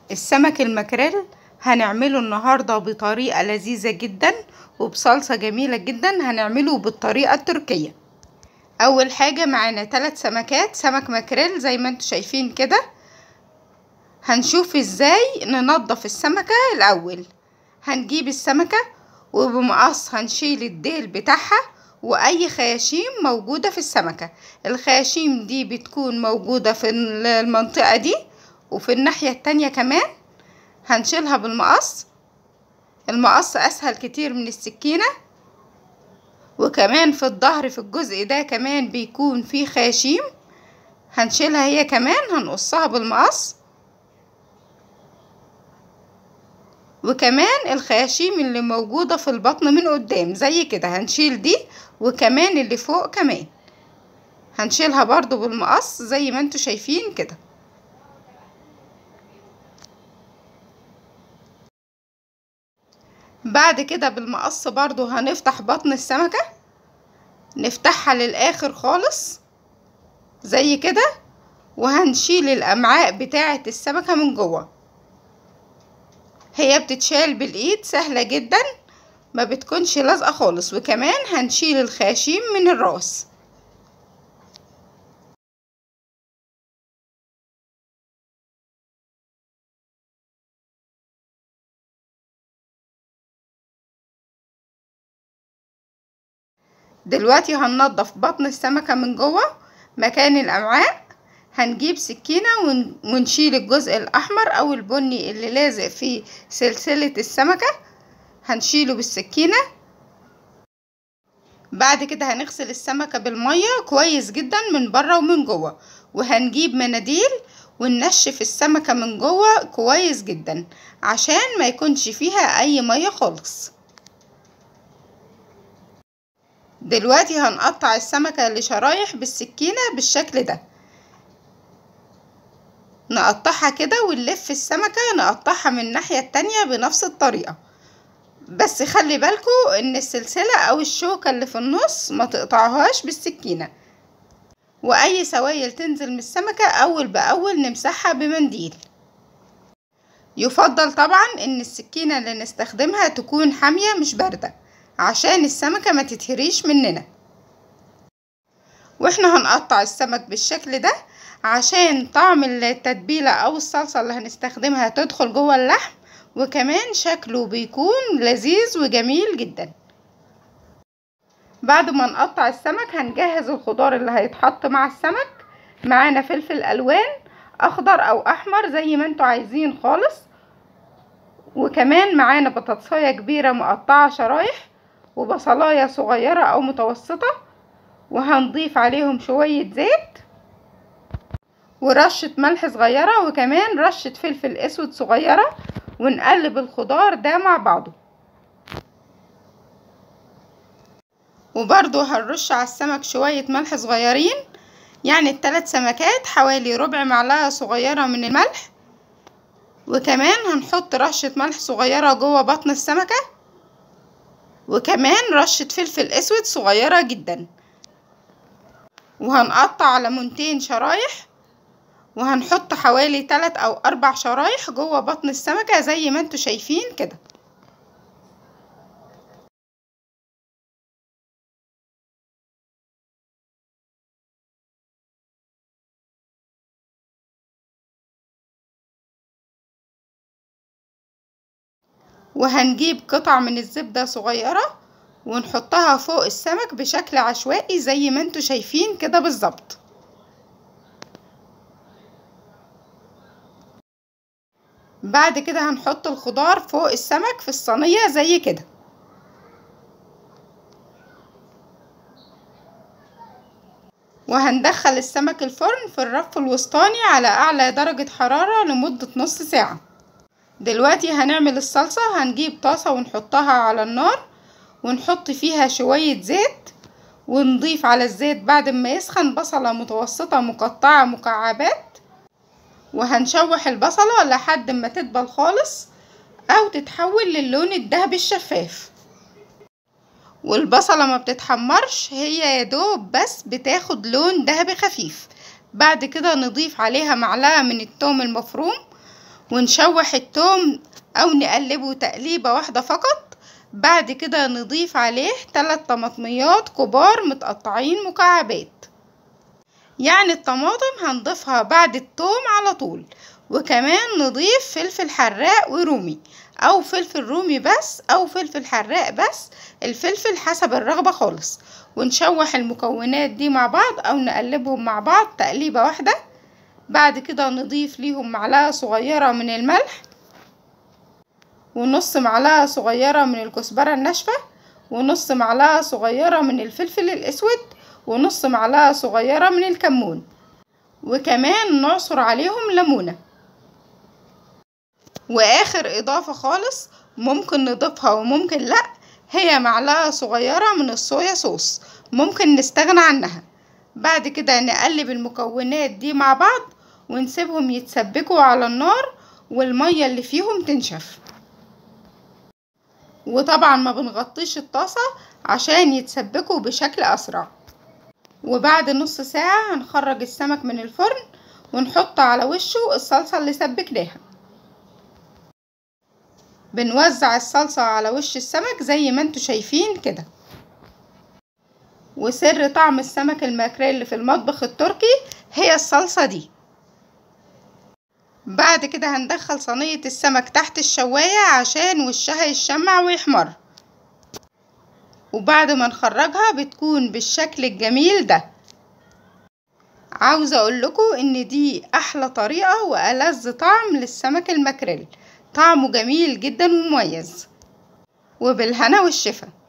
السمك المكريل هنعمله النهاردة بطريقة لذيذة جدا وبصلصة جميلة جدا هنعمله بالطريقة التركية اول حاجة معانا ثلاث سمكات سمك مكريل زي ما انتوا شايفين كده هنشوف ازاي ننضف السمكة الاول هنجيب السمكة وبمقص هنشيل الديل بتاعها واي خياشيم موجودة في السمكة الخياشيم دي بتكون موجودة في المنطقة دي وفي الناحية التانية كمان هنشيلها بالمقص المقص اسهل كتير من السكينة وكمان في الظهر في الجزء ده كمان بيكون فيه خياشيم هنشيلها هي كمان هنقصها بالمقص وكمان الخياشيم اللي موجودة في البطن من قدام زي كده هنشيل دي وكمان اللي فوق كمان هنشيلها برضو بالمقص زي ما انتوا شايفين كده بعد كده بالمقص برضو هنفتح بطن السمكة نفتحها للآخر خالص زي كده وهنشيل الأمعاء بتاعة السمكة من جوه هي بتتشال بالإيد سهلة جدا ما بتكونش لازقة خالص وكمان هنشيل الخياشيم من الراس دلوقتي هننضف بطن السمكة من جوه مكان الأمعاء هنجيب سكينة ونشيل الجزء الأحمر أو البني اللي لازق في سلسلة السمكة هنشيله بالسكينة بعد كده هنغسل السمكة بالمية كويس جدا من بره ومن جوه وهنجيب مناديل وننشف السمكة من جوه كويس جدا عشان ما يكونش فيها أي مية خالص دلوقتي هنقطع السمكة لشرايح بالسكينة بالشكل ده نقطعها كده ونلف السمكة نقطعها من الناحية التانية بنفس الطريقة بس خلي بالكو ان السلسلة او الشوكة اللي في النص ما تقطعوهاش بالسكينة واي سوائل تنزل من السمكة اول باول نمسحها بمنديل يفضل طبعا ان السكينة اللي نستخدمها تكون حامية مش باردة عشان السمكة ما تتهريش مننا واحنا هنقطع السمك بالشكل ده عشان طعم التتبيلة او الصلصة اللي هنستخدمها تدخل جوه اللحم وكمان شكله بيكون لذيذ وجميل جدا بعد ما نقطع السمك هنجهز الخضار اللي هيتحط مع السمك معانا فلفل الوان اخضر او احمر زي ما انتوا عايزين خالص وكمان معانا بطاطسايه كبيره مقطعه شرايح وبصلايه صغيره او متوسطه وهنضيف عليهم شويه زيت ورشه ملح صغيره وكمان رشه فلفل اسود صغيره ونقلب الخضار ده مع بعضه وبرضو هنرش على السمك شوية ملح صغيرين يعني التلات سمكات حوالي ربع معلقة صغيرة من الملح وكمان هنحط رشة ملح صغيرة جوه بطن السمكة وكمان رشة فلفل اسود صغيرة جدا وهنقطع ليمونتين شرايح وهنحط حوالي تلات او اربع شرايح جوه بطن السمكة زي ما انتوا شايفين كده وهنجيب قطع من الزبدة صغيرة ونحطها فوق السمك بشكل عشوائي زي ما انتوا شايفين كده بالظبط بعد كده هنحط الخضار فوق السمك في الصينية زي كده وهندخل السمك الفرن في الرف الوسطاني على اعلى درجة حرارة لمدة نص ساعة دلوقتي هنعمل الصلصة هنجيب طاسة ونحطها على النار ونحط فيها شوية زيت ونضيف على الزيت بعد ما يسخن بصلة متوسطة مقطعة مكعبات وهنشوح البصلة لحد ما تدبل خالص او تتحول للون الذهبي الشفاف والبصلة ما بتتحمرش هي يدوب بس بتاخد لون ذهبي خفيف بعد كده نضيف عليها معلقة من التوم المفروم ونشوح التوم او نقلبه تقليبة واحدة فقط بعد كده نضيف عليه تلات طماطميات كبار متقطعين مكعبات يعني الطماطم هنضيفها بعد التوم على طول وكمان نضيف فلفل حراق ورومي او فلفل رومي بس او فلفل حراق بس الفلفل حسب الرغبة خالص ونشوح المكونات دي مع بعض او نقلبهم مع بعض تقليبة واحدة بعد كده نضيف ليهم معلقة صغيرة من الملح ونص معلقة صغيرة من الكزبرة الناشفة ونص معلقة صغيرة من الفلفل الاسود ونص معلقة صغيرة من الكمون وكمان نعصر عليهم ليمونة واخر اضافة خالص ممكن نضيفها وممكن لا هي معلقة صغيرة من الصويا صوص ممكن نستغنى عنها بعد كده نقلب المكونات دي مع بعض ونسيبهم يتسبكوا على النار والمية اللي فيهم تنشف وطبعا ما بنغطيش الطاسة عشان يتسبكوا بشكل اسرع وبعد نص ساعة هنخرج السمك من الفرن ونحط على وشه الصلصة اللي سبكناها بنوزع الصلصة على وش السمك زي ما انتوا شايفين كده وسر طعم السمك الماكريل في المطبخ التركي هي الصلصة دي بعد كده هندخل صينية السمك تحت الشواية عشان وشها يشمع ويحمر وبعد ما نخرجها بتكون بالشكل الجميل ده عاوزة اقول لكم ان دي احلى طريقة والذ طعم للسمك الماكريل طعمه جميل جدا ومميز وبالهنا والشفا